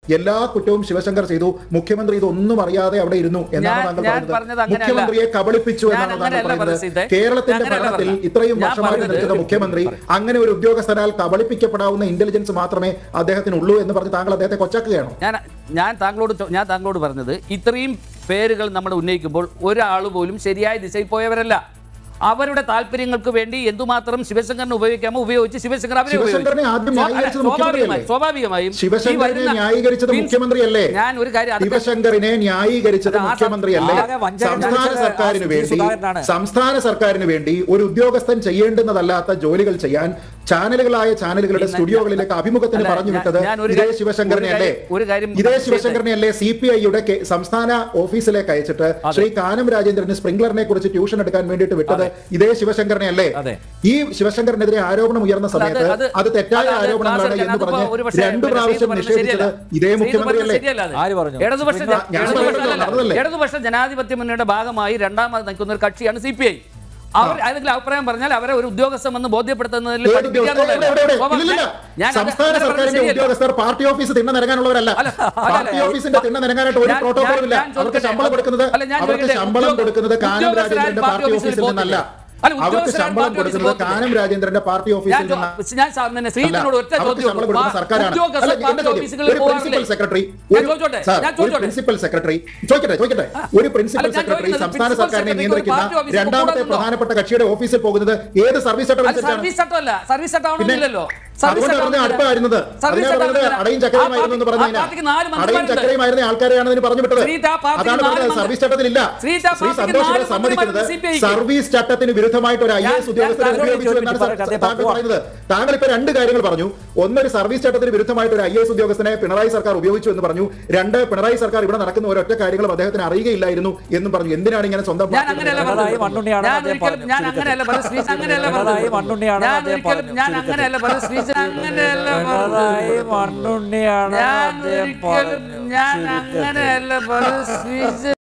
എല്ലാ കുറ്റവും ശിവശങ്കർ ചെയ്തു മുഖ്യമന്ത്രി ഇതൊന്നും അറിയാതെ അവിടെ ഇരുന്നു എന്നാണ് ഞാൻ- താങ്കൾ ഞാൻ പറഞ്ഞത് പറഞ്ഞത് അങ്ങനെയല്ല. മുഖ്യമന്ത്രിയെ കബളിപ്പിച്ചു ഞാൻ എന്നാണ് താങ്കൾ അങ്ങനെയല്ല പറയുന്നത് പറഞ്ഞത്. കേരളത്തിന്റെ അങ്ങനെയല്ല ഭരണത്തിൽ പറഞ്ഞത്. ഇത്രയും ഞാൻ വർഷമായിട്ട് പറഞ്ഞത് നിൽക്കുന്ന മുഖ്യമന്ത്രി അങ്ങനെ ഒരു ഉദ്യോഗസ്ഥനാൽ കബളിപ്പിക്കപ്പെടാവുന്ന ഇന്റലിജൻസ് മാത്രമേ അദ്ദേഹത്തിനുള്ളൂ എന്ന് പറഞ്ഞ് താങ്കൾ അദ്ദേഹത്തെ കൊച്ചാക്കുകയാണോ ഞാൻ ഞാൻ താങ്കളോട് ചോ- ഞാൻ താങ്കളോട് പറഞ്ഞത് ഇത്രയും പേരുകൾ നമ്മൾ ഉന്നയിക്കുമ്പോൾ ഒരാൾ പോലും ശരിയായ ദിശയിൽ പോയവരല്ല അവരുടെ താല്പര്യങ്ങൾക്ക് വേണ്ടി എന്തുമാത്രം ശിവശങ്കറിനെ ഉപയോഗിക്കാമോ ഉപയോഗിച്ച് ശിവശങ്കർ അവരെ ശിവശങ്കറിനെ ഉപയോഗിച്ചു. ആദ്യം സ്വാ- ന്യായീകരിച്ചത് സ്വാഭാവികമായും മുഖ്യമന്ത്രിയല്ലേ? സ്വാഭാവികമായും ഈ ശിവശങ്കറിനെ വരുന്ന- ന്യായീകരിച്ചത് മീൻസ് മുഖ്യമന്ത്രിയല്ലേ ഞാൻ ഒരു കാര്യം അതൊക്കെ- ശിവശങ്കറിനെ ന്യായീകരിച്ചത് അത് ആ സം- മുഖ്യമന്ത്രിയല്ലേ ആകെ വഞ്ചന സംസ്ഥാന കാണിച്ചത് സർക്കാരിന് ആ വേണ്ടി സുധാകരനാണ്. സംസ്ഥാന സർക്കാരിന് വേണ്ടി ഒരു ഉദ്യോഗസ്ഥൻ ചെയ്യേണ്ടുന്നതല്ലാത്ത ജോലികൾ ചെയ്യാൻ ചാനലുകളായ ചാനലുകളുടെ ഇന്ന് സ്റ്റുഡിയോകളിലേക്ക് അഭിമുഖത്തിന് അല്ല, പറഞ്ഞു ഞാൻ- വിട്ടത് ഞാൻ ഒരു ഇതേ കാര്യം- ശിവശങ്കറിനെ ഒരു അല്ലേ കാര്യം- ഒരു കാര്യം ഇതേ ചെയ്യട്ടെ. ശിവശങ്കറിനെ അല്ലേ സി പി ഐയുടെ സംസ്ഥാന ഓഫീസിലേക്ക് അയച്ചിട്ട് ശ്രീ കാനം രാജേന്ദ്രന് സ്പ്രിംഗ്ലറിനെ കുറിച്ച് ട്യൂഷൻ എടുക്കാൻ വേണ്ടിയിട്ട് വിട്ടത് ഇതേ ശിവശങ്കറിനെ അല്ലേ അതെ. ഈ ശിവശങ്കറിനെതിരെ ആരോപണം ഉയർന്ന സമയത്ത് അത് അത് തെറ്റായ അത് അത് ആരോപണങ്ങളാണ് ക്ലാസ് എന്ന് എടുക്കാൻ പറഞ്ഞ് ഒരു പക്ഷേ രണ്ടു പിന്നെ പ്രാവശ്യം ശ്രീധർ പറഞ്ഞത് നിഷേധിച്ചത് ശരിയല്ല. ഇതേ ശ്രീധർ മുഖ്യമന്ത്രി പറഞ്ഞത് അല്ലേ ശരിയല്ല അത്. ആര് പറഞ്ഞു? ഇടതുപക്ഷ ഞാൻ- ഞാൻ ഇടതുപക്ഷ പറഞ്ഞത് അല്ലല്ല. നടന്നതല്ലേ? ഇടതുപക്ഷ ജനാധിപത്യ മുന്നണിയുടെ ഭാഗമായി രണ്ടാമത് നിൽക്കുന്ന ഒരു കക്ഷിയാണ് സി പി ഐ അവർ ഏതെങ്കിലും അഭിപ്രായം പറഞ്ഞാൽ അവരെ ഒരു ഉദ്യോഗസ്ഥൻ വന്ന് ബോധ്യപ്പെടുത്തുന്നതിൽ ഏത് പഠിപ്പിക്കുക ഉദ്യോഗസ്ഥർ? എവിടെ, എവിടെ, എവിടെ? എന്നുള്ളതല്ല. ഇല്ലില്ല. ഞാൻ അത് സംസ്ഥാന അങ്ങനെ പറഞ്ഞത് സർക്കാരിന്റെ ശരിയല്ല. ഉദ്യോഗസ്ഥർ പാർട്ടി ഓഫീസ് തിണ്ണ നിരങ്ങാനുള്ളവരല്ല അല്ല, അല്ല, പാർട്ടി അല്ല. ഓഫീസിന്റെ തിണ്ണ നിരങ്ങാനായിട്ട് ഒരു ഞാൻ- പ്രോട്ടോകോളും ഇല്ല ഞാൻ അവർക്ക് ചോദിക്കട്ടെ. ശമ്പളം കൊടുക്കുന്നത് അല്ല, ഞാൻ അവർക്ക് ചോദിക്കട്ടെ. ശമ്പളം ഉദ്യോഗ- കൊടുക്കുന്നത് കാനം ഉദ്യോഗസ്ഥരായ രാജേന്ദ്രന്റെ പാർട്ടി പാർട്ടി ഓഫീസിൽ ഓഫീസിൽ നിന്നല്ല അല്ല, അവർക്ക് ഉദ്യോഗസ്ഥരായ ശമ്പളം പാർട്ടി ഓഫീസിൽ കൊടുക്കുന്നത് പോകത്തില്ല. കാനം രാജേന്ദ്രന്റെ പാർട്ടി ഞാൻ ഓഫീസിൽ ചോ- നിന്നാണ് ഞാൻ സാർ തന്നെ ശ്രീധരനോട് ഒറ്റ അവർക്ക് ചോദ്യം ശമ്പളം കൊടുക്കുന്ന സർക്കാരാണ് ഉദ്യോഗസ്ഥർ അല്ല, എന്റെ പാർട്ടി ചോദ്യം, ഓഫീസുകളിൽ ഒരു പോകാറില്ലേ? പ്രിൻസിപ്പൽ സെക്രട്ടറി ഞാൻ ഒരു- ചോദിച്ചോട്ടെ, സാർ, ഞാൻ ഒരു ചോദിച്ചോട്ടെ. പ്രിൻസിപ്പൽ സെക്രട്ടറി ചോദിക്കട്ടെ ചോദിക്കട്ടെ ഒരു പ്രിൻസിപ്പൽ അല്ല, ഞാൻ സെക്രട്ടറി ചോദിക്കുന്നത് സംസ്ഥാന പ്രിൻസിപ്പൽ സർക്കാരിനെ സെക്രട്ടറി നിയന്ത്രിക്കുന്ന ഒരു പാർട്ടി ഓഫീസിൽ രണ്ടാമത്തെ പോകാറുണ്ടോ? പ്രധാനപ്പെട്ട കക്ഷിയുടെ ഓഫീസിൽ പോകുന്നത് ഏത് സർവീസ് ചട്ടം അത് അനുസരിച്ചാണ് സർവീസ് ചട്ടമല്ല സർവീസ് ചട്ടം ആവണമെന്നില്ലല്ലോ അതുകൊണ്ട് പറഞ്ഞ അടുപ്പായിരുന്നത് സർവീസ് അതിനാ പറഞ്ഞത് ചട്ടം അടയും ചക്കരയുമായിരുന്നു എന്ന് പറഞ്ഞു ആ പാർട്ടിക്ക് നാല് അടയും മന്ത്രിമാരുണ്ട്. ചക്കരയുമായിരുന്ന ആൾക്കാരെയാണ് ഇതിന് പറഞ്ഞു വിട്ടത് ശ്രീ ആ പാർട്ടിക്ക് അതാണ് നാല് പറഞ്ഞത് മന്ത്രി- സർവീസ് ചട്ടത്തിലില്ല ശ്രീ ആ ശ്രീ പാർട്ടിക്ക് സന്തോഷ് നാല് ഇവിടെ സമ്മതിക്കുന്നത് മന്ത്രിമാരുണ്ട് CPI ക്ക്. സർവീസ് ചട്ടത്തിന് വിരുദ്ധമായിട്ട് ഒരു ഐ ഞാൻ- എസ് ഉദ്യോഗസ്ഥരെ ഞാൻ താങ്കളോട് ഉപയോഗിച്ചു എന്നാണ് ചോദിച്ചു, സ- അദ്ദേഹം താങ്കൾ പോവാം. പറയുന്നത് താങ്കൾ ഇപ്പൊ രണ്ട് കാര്യങ്ങൾ പറഞ്ഞു ഒന്നൊരു സർവീസ് ചട്ടത്തിന് വിരുദ്ധമായിട്ട് ഒരു ഐ എസ് ഉദ്യോഗസ്ഥനെ പിണറായി സർക്കാർ ഉപയോഗിച്ചു എന്ന് പറഞ്ഞു രണ്ട് പിണറായി സർക്കാർ ഇവിടെ നടക്കുന്ന ഒരൊറ്റ കാര്യങ്ങളും അദ്ദേഹത്തിന് അറിയുകയില്ലായിരുന്നു എന്നും പറഞ്ഞു എന്തിനാണ് ഇങ്ങനെ സ്വന്തം ഞാൻ പാർട്ടിയുടെ അങ്ങനെയല്ല നേതാക്കളെ പിണറായി മണ്ണുണ്ണിയാണ് ഞാൻ അദ്ദേഹം ഒരിക്കലും പറഞ്ഞു. ഞാൻ അങ്ങനെയല്ല പറഞ്ഞത് ശ്രീ അങ്ങനെയല്ല പിണറായി പറഞ്ഞത് മണ്ണുണ്ണിയാണ് ഞാൻ അദ്ദേഹം ഒരിക്കലും പറഞ്ഞു. ഞാൻ അങ്ങനെയല്ല പറഞ്ഞത് ശ്രീ അങ്ങനെയല്ല പിണറായി പറഞ്ഞത് മണ്ണുണ്ണിയാണ് ഞാൻ അദ്ദേഹം ഒരിക്കലും പറഞ്ഞു ഞാൻ ചുരുക്കത്തിൽ. അങ്ങനെയല്ല പറഞ്ഞത് ശ്രീ